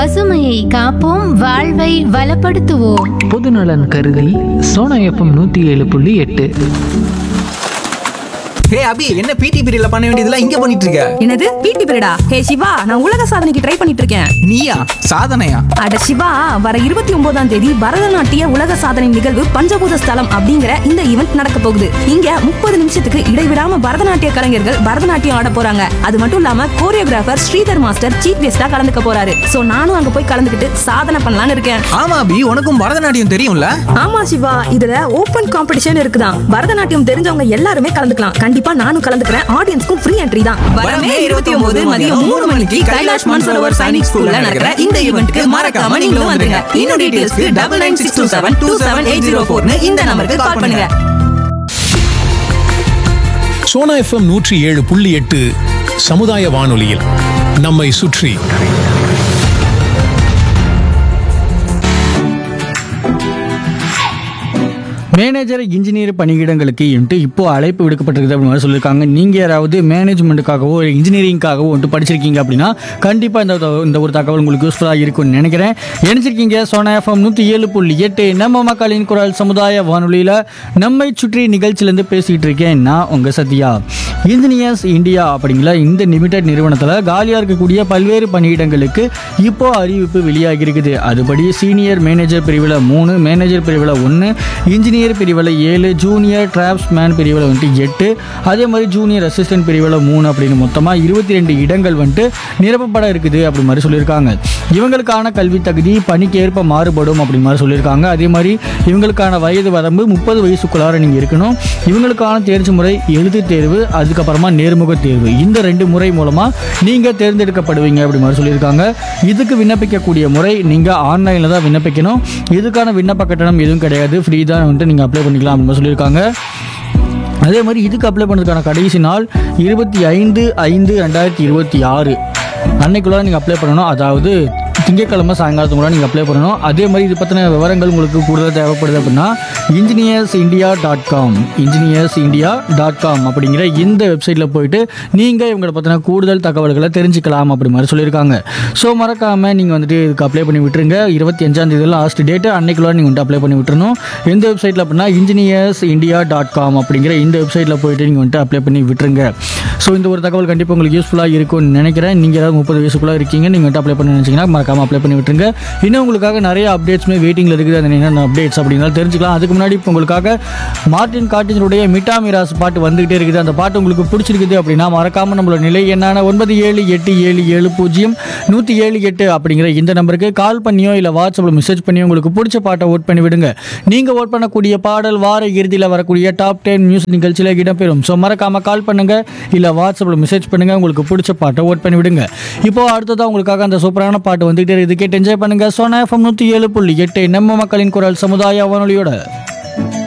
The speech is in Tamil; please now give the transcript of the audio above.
பசுமையை காப்போம் வாழ்வை வளப்படுத்துவோம் பொதுநலன் கருதி சோனா எஃப்எம் நூற்றி ஏழு புள்ளி எட்டு ஹே அபி என்ன பிடி பீரியட்ல பண்ண வேண்டியதெல்லாம் இங்க பண்ணிட்டு இருக்க என்னது பிடி பீரியடா ஹே சிவா நான் உலக சாதனைக்கு ட்ரை பண்ணிட்டு இருக்கேன் நீயா சாதனையா அட சிவா வர இருபத்தி ஒன்பதாம் தேதி பரதநாட்டிய உலக சாதனை நிகழ்வு பஞ்சபூத ஸ்தலம் அப்படிங்கிற இந்த ஈவெண்ட் நடக்க போகுது இங்க முப்பது நிமிஷத்துக்கு இடைவிடாம பரதநாட்டிய கலைஞர்கள் பரதநாட்டியம் ஆட போறாங்க அது மட்டும் இல்லாம கோரியோகிராஃபர் ஸ்ரீதர் மாஸ்டர் சீஃப் கெஸ்டா கலந்துக்க போறாரு சோ நானும் அங்க போய் கலந்துக்கிட்டு சாதனை பண்ணலாம்னு இருக்கேன் ஆமா அபி உனக்கும் பரதநாட்டியம் தெரியும்ல ஆமா சிவா இதுல ஓபன் காம்படிஷன் இருக்குதான் பரதநாட்டியம் தெரிஞ்சவங்க எல்லாருமே கலந்துக்கலாம் கண்டிப்பா நானும் கலந்துக்கிறேன் ஆடியன்ஸ்க்கும் ஃப்ரீ என்ட்ரி தான் வரமே இருபத்தி ஒன்பது மதியம் மூணு மணிக்கு கைலாஷ் மன்சரோவர் சைனிக் ஸ்கூல்ல நடக்கிற இந்த ஈவெண்ட்க்கு மறக்காம நீங்களும் வந்துருங்க இன்னும் டீடைல்ஸ்க்கு double nine six two seven two seven eight zero ஃபோர்னு இந்த நம்பருக்கு கால் பண்ணுங்க சோனா எஃப்எம் நூற்றி ஏழு புள்ளி எட்டு சமுதாய வானொலியில் நம்மை சுற்றி மேனேஜர் இன்ஜினியர் பணியிடங்களுக்கு என்று இப்போ அழைப்பு விடுக்கப்பட்டிருக்குது அப்படின்னு மாதிரி சொல்லியிருக்காங்க நீங்கள் யாராவது மேனேஜ்மெண்ட்டுக்காகவோ இன்ஜினியரிங்காகவோ வந்துட்டு படிச்சிருக்கீங்க அப்படின்னா கண்டிப்பாக இந்த த- இந்த ஒரு தகவல் உங்களுக்கு யூஸ்ஃபுல்லாக இருக்கும்னு நினைக்கிறேன் நினைச்சிருக்கீங்க சோனா எஃப்எம் நூற்றி ஏழு புள்ளி எட்டு நம்ம மக்களின் குரல் சமுதாய வானொலியில் நம்மை சுற்றி நிகழ்ச்சியிலேருந்து பேசிகிட்டு இருக்கேன் நான் உங்கள் சத்யா இன்ஜினியர்ஸ் இந்தியா அப்படிங்கிற இந்த லிமிடெட் நிறுவனத்தில் காலியாக இருக்கக்கூடிய பல்வேறு பணியிடங்களுக்கு இப்போ அறிவிப்பு வெளியாகி இருக்குது அதுபடி சீனியர் மேனேஜர் பிரிவில் மூணு மேனேஜர் பிரிவில் ஒன்று இன்ஜினியர் பிரிவில் ஏழு ஜூனியர் டிராப்ஸ்மேன் பிரிவில் வந்துட்டு எட்டு அதே மாதிரி ஜூனியர் அசிஸ்டன்ட் பிரிவில் மூணு அப்படின்னு மொத்தமாக இருபத்தி ரெண்டு இடங்கள் வந்துட்டு நிரப்பப்பட இருக்குது அப்படி மாதிரி சொல்லியிருக்காங்க இவங்களுக்கான கல்வி தகுதி பணிக்கு ஏற்ப மாறுபடும் அப்படி மாதிரி சொல்லியிருக்காங்க அதே மாதிரி இவங்களுக்கான வயது வரம்பு முப்பது வயசுக்குள்ளார நீங்கள் இருக்கணும் இவங்களுக்கான தேர்ச்சி முறை எழுத்து தேர்வு அதுக்கப்புறமா நேர்முக தேர்வு இந்த ரெண்டு முறை மூலமாக நீங்கள் தேர்ந்தெடுக்கப்படுவீங்க அப்படி மாதிரி சொல்லியிருக்காங்க இதுக்கு விண்ணப்பிக்கக்கூடிய முறை நீங்கள் ஆன்லைனில் தான் விண்ணப்பிக்கணும் இதுக்கான விண்ணப்ப கட்டணம் எதுவும் கிடையாது ஃப்ரீ தான் வந்துட்டு நீங்கள் அப்ளை பண்ணிக்கலாம் அப்படின்னு சொல்லியிருக்காங்க அதே மாதிரி இதுக்கு அப்ளை பண்ணுறதுக்கான கடைசி நாள் இருபத்தி ஐந்து ஐந்து ரெண்டாயிரத்தி இருபத்தி ஆறு அன்னைக்குள்ள நீங்கள் அப்ளை பண்ணணும் அதாவது திங்கட்கிழமை சாயங்காலத்துக்குள்ள நீங்கள் அப்ளை பண்ணணும் அதே மாதிரி இது பற்றின விவரங்கள் உங்களுக்கு கூடுதல் தேவைப்படுது அப்படின்னா engineers India dot com engineers India dot com அப்படிங்கிற இந்த வெப்சைட்டில் போயிட்டு நீங்கள் இவங்களை பற்றின கூடுதல் தகவல்களை தெரிஞ்சுக்கலாம் அப்படி மாதிரி சொல்லியிருக்காங்க ஸோ மறக்காமல் நீங்கள் வந்துட்டு இதுக்கு அப்ளை பண்ணி விட்டுருங்க இருபத்தி அஞ்சாம் தேதி லாஸ்ட் டேட்டு அன்னைக்குள்ள நீங்கள் வந்துட்டு அப்ளை பண்ணி விட்டுறணும் எந்த வெப்சைட்டில் அப்படின்னா இன்ஜினியர்ஸ் இந்தியா டாட் காம் அப்படிங்கிற இந்த வெப்சைட்டில் போயிட்டு நீங்கள் வந்துட்டு அப்ளை பண்ணி விட்டுருங்க ஸோ இந்த ஒரு தகவல் கண்டிப்பாக உங்களுக்கு யூஸ்ஃபுல்லாக இருக்கும்னு நினைக்கிறேன் நீங்கள் ஏதாவது முப்பது வயசுக்குள்ளே இருக்கீங்க நீங்கள் வந்துட்டு அப்ளை பண்ண நினச்சிங்கன்னா மறக்காமல் அப்ளை பண்ணி விட்டுருங்க இன்னும் உங்களுக்காக நிறைய அப்டேட்ஸுமே வெயிட்டிங்கில் இருக்குது அது என்னென்ன அப்டேட்ஸ் அப்படின்னாலும் தெரிஞ்சுக்கலாம் அதுக்கு முன்னாடி இப்போ உங்களுக்காக மார்ட்டின் காட்டினுடைய மிட்டா மிராஸ் பாட்டு வந்துகிட்டே இருக்குது அந்த பாட்டு உங்களுக்கு பிடிச்சிருக்குது அப்படின்னா மறக்காமல் நம்மளோட நிலை என்னான ஒன்பது ஏழு எட்டு ஏழு ஏழு பூஜ்ஜியம் நூற்றி ஏழு எட்டு அப்படிங்கிற இந்த நம்பருக்கு கால் பண்ணியோ இல்லை வாட்ஸ்அப்பில் மெசேஜ் பண்ணியோ உங்களுக்கு பிடிச்ச பாட்டை ஓட் பண்ணி விடுங்க நீங்கள் ஓட் பண்ணக்கூடிய பாடல் வார இறுதியில் வரக்கூடிய டாப் டென் மியூசிக் நிகழ்ச்சியில் இடம்பெறும் ஸோ மறக்காமல் கால் பண்ணுங்க இல்லை வாட்ஸ்அப்பில் மெசேஜ் பண்ணுங்க உங்களுக்கு பிடிச்ச பாட்டை ஓட் பண்ணி விடுங்க இப்போ அடுத்ததாக உங்களுக்காக அந்த சூப்பரான பாட்டு வந்துகிட்டே இருக்குது கேட்டு என்ஜாய் பண்ணுங்க சோனா எஃப்எம் நூற்றி ஏழு புள்ளி எட்டு நம்ம மக்களின் குரல் சமுதாய வானொலியோட